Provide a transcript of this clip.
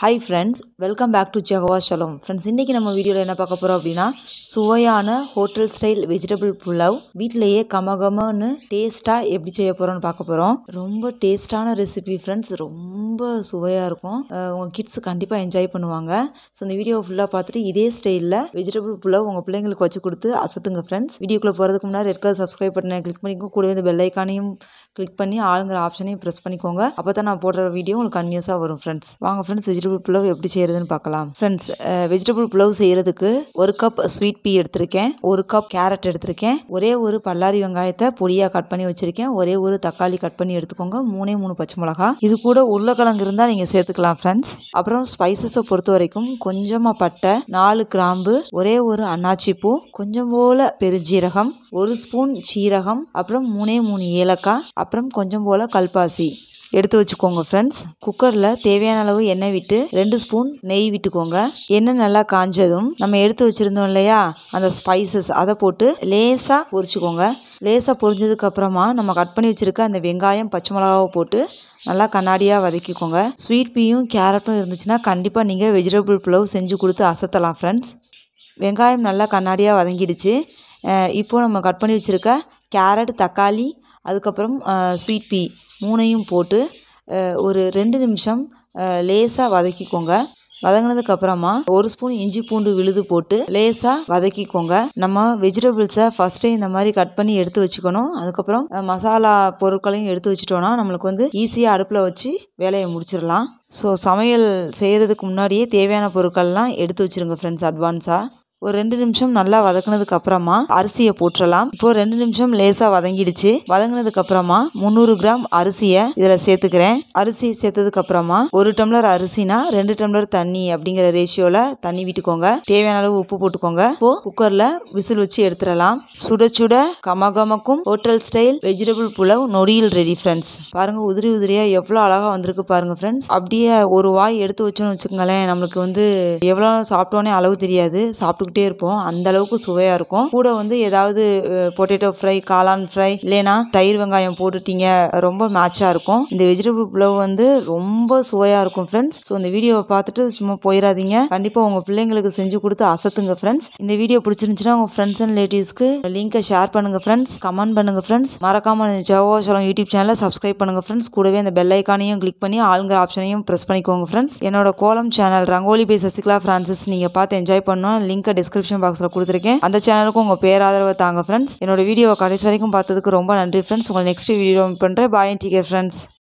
hi friends welcome back to ஜெகவா ஷலம் friends இன்றைக்கி நம்ம வீடியோவில் என்ன பார்க்க போகிறோம் அப்படின்னா சுவையான ஹோட்டல் ஸ்டைல் வெஜிடபிள் புலாவ் வீட்டிலையே கமகமன்னு டேஸ்ட்டாக எப்படி செய்ய போகிறோம்னு பார்க்க போகிறோம் ரொம்ப டேஸ்ட்டான ரெசிபி ஃப்ரெண்ட்ஸ் ரொம்ப சுவையாக இருக்கும் அஹ் உங்கள் கிட்ஸ் கண்டிப்பாக என்ஜாய் பண்ணுவாங்க ஸோ இந்த வீடியோ ஃபுல்லாக பார்த்துட்டு இதே ஸ்டைலில் வெஜிடபிள் புலாவ் உங்கள் பிள்ளைங்களுக்கு வச்சு கொடுத்து அசத்துங்க ஃப்ரெண்ட்ஸ் வீடியோக்குள்ளே போகிறதுக்கு முன்னாடி ரெட் கலர் சப்ஸ்கிரைப் பட்டனை கிளிக் பண்ணிக்கோங்க கூடவே இந்த பெல் ஐக்கானையும் கிளிக் பண்ணி ஆளுங்கிற ஆப்ஷனையும் ப்ரெஸ் பண்ணிக்கோங்க அப்போ தான் நான் போடுற வீடியோ உங்களுக்கு கன்யூஸாக வரும் ஃப்ரெண்ட்ஸ் வாங்க ஃப்ரெண்ட்ஸ் வெஜிடபிள் புலவ் எப்படி செய்யறதுன்னு பார்க்கலாம் ஃப்ரெண்ட்ஸ் வெஜிடபிள் புலவ் செய்யறதுக்கு ஒரு கப் ஸ்வீட் பீ எடுத்திருக்கேன் ஒரு கப் கேரட் எடுத்திருக்கேன் ஒரே ஒரு பல்லாரி வெங்காயத்தை பொடியாக கட் பண்ணி வச்சிருக்கேன் ஒரே ஒரு தக்காளி கட் பண்ணி எடுத்துக்கோங்க மூணே மூணு பச்சை மிளகா இது கூட உருளைக்கிழங்கு இருந்தால் நீங்கள் சேர்த்துக்கலாம் ஃப்ரெண்ட்ஸ் அப்புறம் ஸ்பைசஸை பொறுத்த வரைக்கும் கொஞ்சமாக பட்டை நாலு கிராம்பு ஒரே ஒரு அன்னாச்சி பூ கொஞ்சம் போல பெருஜீரகம் ஒரு ஸ்பூன் சீரகம் அப்புறம் மூணே மூணு ஏலக்காய் அப்புறம் கொஞ்சம் போல் கல்பாசி எடுத்து வச்சுக்கோங்க ஃப்ரெண்ட்ஸ் குக்கரில் தேவையான அளவு எண்ணெய் விட்டு ரெண்டு ஸ்பூன் நெய் விட்டுக்கோங்க எண்ணெய் நல்லா காஞ்சதும் நம்ம எடுத்து வச்சுருந்தோம் இல்லையா அந்த ஸ்பைசஸ் அதை போட்டு லேசாக பொரிச்சுக்கோங்க லேசாக பொரிஞ்சதுக்கு அப்புறமா நம்ம கட் பண்ணி வச்சுருக்க அந்த வெங்காயம் பச்சை மிளகாவை போட்டு நல்லா கண்ணாடியாக வதக்கிக்கோங்க ஸ்வீட் பீயும் கேரட்டும் இருந்துச்சுன்னா கண்டிப்பாக நீங்கள் வெஜிடபிள் புலவ் செஞ்சு கொடுத்து அசத்தலாம் ஃப்ரெண்ட்ஸ் வெங்காயம் நல்லா கண்ணாடியாக வதங்கிடுச்சு அஹ் இப்போ நம்ம கட் பண்ணி வச்சுருக்க கேரட் தக்காளி அதுக்கப்புறம் ஸ்வீட் பீ மூணையும் போட்டு அஹ் ஒரு ரெண்டு நிமிஷம் லேசாக வதக்கிக்கோங்க வதங்கினதுக்கு அப்புறமா ஒரு ஸ்பூன் இஞ்சி பூண்டு விழுது போட்டு லேசாக வதக்கிக்கோங்க நம்ம வெஜிடபிள்ஸை ஃபஸ்ட்டே இந்த மாதிரி கட் பண்ணி எடுத்து வச்சுக்கணும் அதுக்கப்புறம் அஹ், மசாலா பொருட்களையும் எடுத்து வச்சுட்டோன்னா நம்மளுக்கு வந்து ஈஸியாக அடுப்பில் வச்சு வேலையை முடிச்சிடலாம் ஸோ சமையல் செய்கிறதுக்கு முன்னாடியே தேவையான பொருட்கள்லாம் எடுத்து வச்சுருங்க ஃப்ரெண்ட்ஸ் அட்வான்ஸாக ஒரு ரெண்டு நிமிஷம் நல்லா வதக்குனதுக்கு அப்புறமா அரிசியை போட்டுறலாம் இப்போ ரெண்டு நிமிஷம் லேசாக வதங்கிடுச்சு வதங்கினதுக்கு அப்புறமா முந்நூறு கிராம் அரிசியை இதில் சேர்த்துக்கிறேன் அரிசி சேர்த்ததுக்கு அப்புறமா ஒரு டம்ளர் அரிசினா ரெண்டு டம்ளர் தண்ணி அப்படிங்கிற ரேஷியோவில் தண்ணி விட்டுக்கோங்க தேவையான அளவு உப்பு போட்டுக்கோங்க இப்போ குக்கரில் விசில் வச்சு எடுத்துடலாம் சுட சுட கமகமக்கும் ஹோட்டல் ஸ்டைல் வெஜிடபிள் புலவ் நொடியில் ரெடி ஃப்ரெண்ட்ஸ் பாருங்க உதிரி உதிரியாக எவ்வளோ அழகாக வந்திருக்கு பாருங்க ஃப்ரெண்ட்ஸ் அப்படியே ஒரு வாய் எடுத்து வச்சோன்னு வச்சுக்கோங்களேன் நம்மளுக்கு வந்து எவ்வளோ சாப்பிட்டோன்னே அளவு தெரியாது சாப்பிட்டுக்கிட்டே இருப்போம் அந்த அளவுக்கு சுவையாக இருக்கும் கூட வந்து ஏதாவது பொட்டேட்டோ ஃப்ரை காளான் ஃப்ரை இல்லைனா தயிர் வெங்காயம் போட்டுட்டீங்க ரொம்ப மேட்சாக இருக்கும் இந்த வெஜிடபிள் புலவ் வந்து ரொம்ப சுவையாக இருக்கும் ஃப்ரெண்ட்ஸ் ஸோ இந்த வீடியோவை பார்த்துட்டு சும்மா போயிடாதீங்க கண்டிப்பாக உங்கள் பிள்ளைங்களுக்கு செஞ்சு கொடுத்து அசத்துங்க ஃப்ரெண்ட்ஸ் இந்த வீடியோ பிடிச்சிருந்துச்சுன்னா உங்கள் ஃப்ரெண்ட்ஸ் அண்ட் ரிலேட்டிவ்ஸ்க்கு லிங்கை ஷேர் பண்ணுங்க ஃப்ரெண்ட்ஸ் கமெண்ட் பண்ணுங்க ஃப்ரெண்ட்ஸ் மறக்காம ஜவோசலம் யூடியூப் சேனலை சப்ஸ்கிரைப் பண்ணுங்க ஃப்ரெண்ட்ஸ் கூடவே அந்த பெல் ஐக்கானையும் கிளிக் பண்ணி ஆளுங்கிற ஆப்ஷனையும் ப்ரெஸ் பண்ணிக்கோங்க ஃப்ரெண்ட்ஸ் என்னோட Kolam channel rangoli by Sasikala Francis நீங்கள் பார்த்து என்ஜாய் பண்ணணும் லிங்கை டிஸ்கிரிப்ஷன் பாக்ஸில் கொடுத்துருக்கேன் அந்த சேனலுக்கும் உங்கள் பேராதரவை தாங்க ஃப்ரெண்ட்ஸ் என்னோட வீடியோவை கடைசி வரைக்கும் பார்த்ததுக்கு ரொம்ப நன்றி ஃப்ரெண்ட்ஸ் உங்களை நெக்ஸ்ட் வீடியோ பண்ணுறேன் பாய் டீக்கர் ஃப்ரெண்ட்ஸ்